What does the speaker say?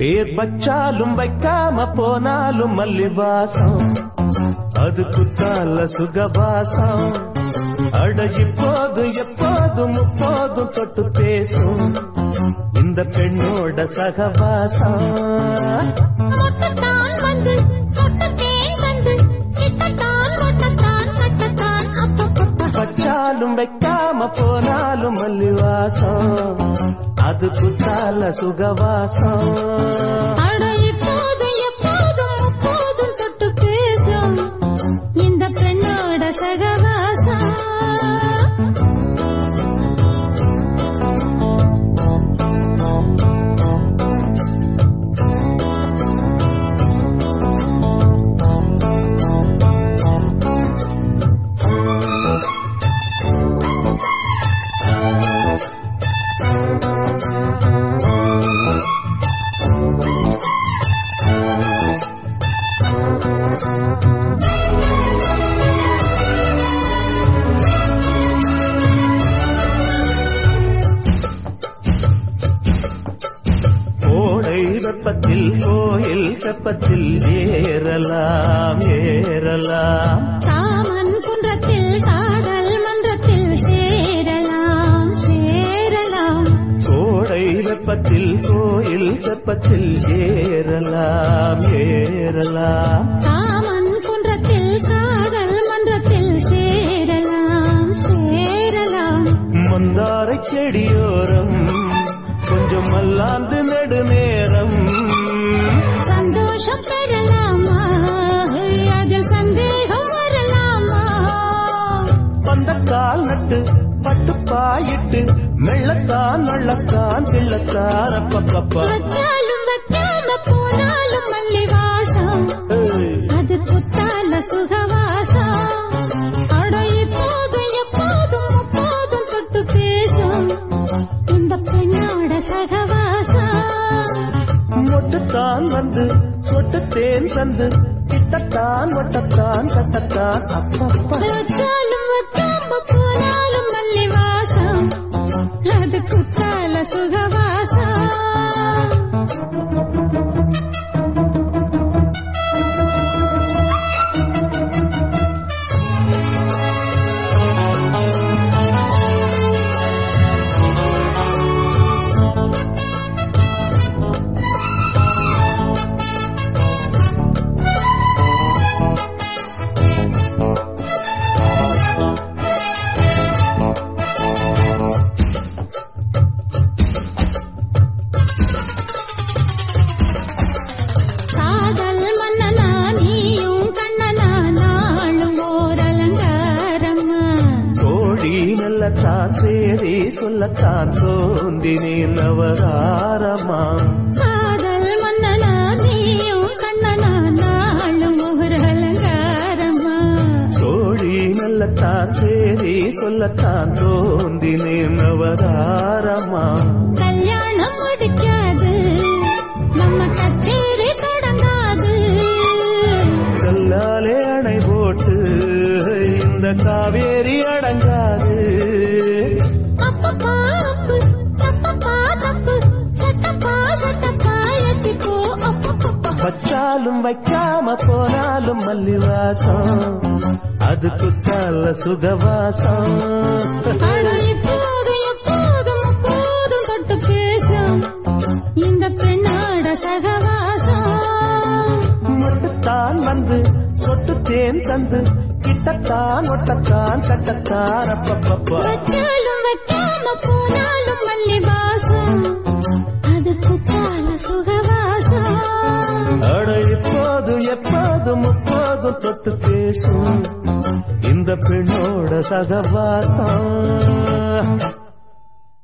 பேர் வச்சாலும் வைக்காம போனாலும் மல்லிவாசம் அது குத்தால சுகவாசம் அட இப்போதும் எப்போதும் முப்போதும் தொட்டு பேசும் இந்த பெண்ணோட சகவாசம் மொட்டத்தான் வந்து சொட்டத்தேன் வந்து சிட்டத்தான் மொட்டத்தான் சட்டத்தான் அப்பப்பப்பா வச்சாலும் வைக்காம போனாலும் மல்லிவாசம் அது குத்தால சுகவாசம் அட இப்போது எப்போதும் முப்போதும் தொட்டு பேசும் இந்த பெண்ணோட சகவாசம் கோடை வெப்பத்தில் கோயில் வெப்பத்தில் ஏறலாம் ஏறலாம் காமன் குன்றத்தில் காதல் மன்றத்தில் சேரலாம் சேரலாம் கோடை வெப்பத்தில் கோயில் வெப்பத்தில் ஏறலாம் ஏறலாம் காமன் குன்றத்தில் காதல் மன்றத்தில் சேரலாம் சேரலாம் மந்தாரை செடியோரம் கொஞ்சம் மல்லாந்து நெடுநேரம் சந்தோஷம் பெறலாமா அதில் சந்தேகம் வரலாமா வந்த கால் நட்டு பட்டு பாயிட்டு மெள்ளத்தான் நள்ளத்தான் கிள்ளத்தான் அப்பப்பப்பா வச்சாலும் வைக்காம போனாலும் மல்லி வாசம் அது குத்தால சுகவாசம் அட இப்போதும் எப்போதும் எப்போதும் தொட்டு பேசும் இந்த பெண்ணோட சகவாசம் மொட்டுத்தான் வந்து சொட்டு தேன் தந்து கிட்டத்தான் ஒட்டத்தான் கட்டத்தான் அப்பப்பா வச்சாலும் வைக்காம போனாலும் மல்லி வாசம் அது குத்தால சுகவாசம் காதல் மன்னனா நீயும் கண்ணனா நாளும் ஓர் அலங்காரம்மா கோழி நல்லத்தான் சேரி சொல்லத்தான் தோன்றினேன் அவதாரமா காதல் மன்னனா நீயும் கண்ணனா நாளும் ஓர் அலங்காரம்மா கோழி நல்லத்தான் சேரி சொல்லத்தான் தோன்றினேன் அவதாரமா கல்யாணம் முடிக்காது நம்ம கச்சேரி தொடங்காது கல்லாலே அணை போட்டு இந்த காவேரி அடங்காது அப்பப்பா அப்பு தப்பப்பா தப்பு சட்டப்பா சட்டப்பா எட்டிப்போ அப்பப்பப்பா வச்சாலும் வைக்காம போனாலும் மல்லிவாசம் அது குத்தால சுகவாசம் அட இப்போது எப்போதும் அப்போதும் தொட்டு பேசும் இந்த பெண்ணோட சகவாசம் மட்டுத்தான் வந்து சொட்டு தேன் தந்து கிட்டத்தான் ஒட்டத்தான் கட்டத்தான் அப்பப்பப்பா வச்சாலும் வைக்காம போனாலும் மல்லி வாசம் அது குத்தால சுகவாசம் அட இப்போது எப்போது முப்போது தொட்டு பேசும் இந்த பெண்ணோட சகவாசம்